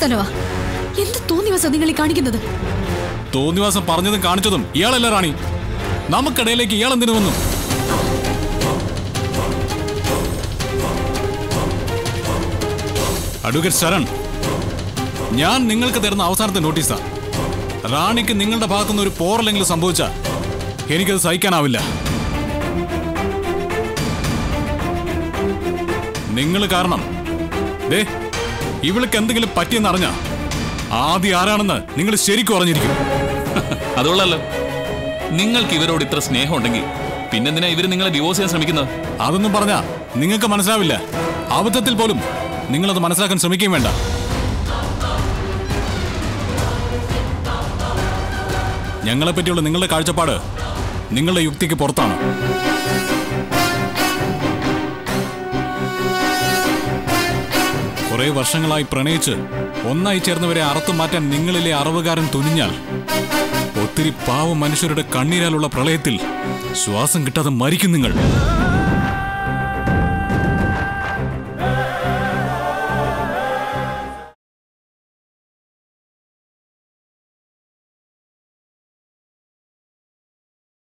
വർത്തമാനമാ എന്ത് തോന്നിവസം നിങ്ങൾ ഈ കാണിക്കുന്നത് തോന്നിവാസം പറഞ്ഞതും കാണിച്ചതും ഇയാളല്ല റാണി നമുക്കിടയിലേക്ക് ഇയാൾ എന്തിനു വന്നു അഡ്വക്കേറ്റ് ശരൺ ഞാൻ നിങ്ങൾക്ക് തരുന്ന അവസാനത്തെ നോട്ടീസാ റാണിക്ക് നിങ്ങളുടെ ഭാഗത്തുനിന്ന് ഒരു പോറലെങ്കിലും സംഭവിച്ചാൽ എനിക്കത് സഹിക്കാനാവില്ല നിങ്ങൾ കാരണം ദേ ഇവൾക്ക് എന്തെങ്കിലും പറ്റിയെന്ന് അറിഞ്ഞ ആദ്യം ആരാണെന്ന് നിങ്ങൾ ശരിക്കും അറിഞ്ഞിരിക്കും അതുകൊള്ളല്ലോ നിങ്ങൾക്ക് ഇവരോട് ഇത്ര സ്നേഹം ഉണ്ടെങ്കിൽ പിന്നെന്തിനാ ഇവര് നിങ്ങളെ ഡിവോഴ്സ് ചെയ്യാൻ ശ്രമിക്കുന്നത് അതൊന്നും പറഞ്ഞാ നിങ്ങൾക്ക് മനസ്സിലാവില്ല അബദ്ധത്തിൽ പോലും നിങ്ങളത് മനസ്സിലാക്കാൻ ശ്രമിക്കുകയും വേണ്ട ഞങ്ങളെപ്പറ്റിയുള്ള നിങ്ങളുടെ കാഴ്ചപ്പാട് നിങ്ങളുടെ യുക്തിക്ക് പുറത്താണ് കുറെ വർഷങ്ങളായി പ്രണയിച്ച് ഒന്നായി ചേർന്നവരെ അറുത്തു മാറ്റാൻ നിങ്ങളിലെ അറിവുകാരൻ തുനിഞ്ഞാൽ ഒത്തിരി പാവ മനുഷ്യരുടെ കണ്ണീരാലുള്ള പ്രളയത്തിൽ ശ്വാസം കിട്ടാതെ മരിക്കും നിങ്ങൾ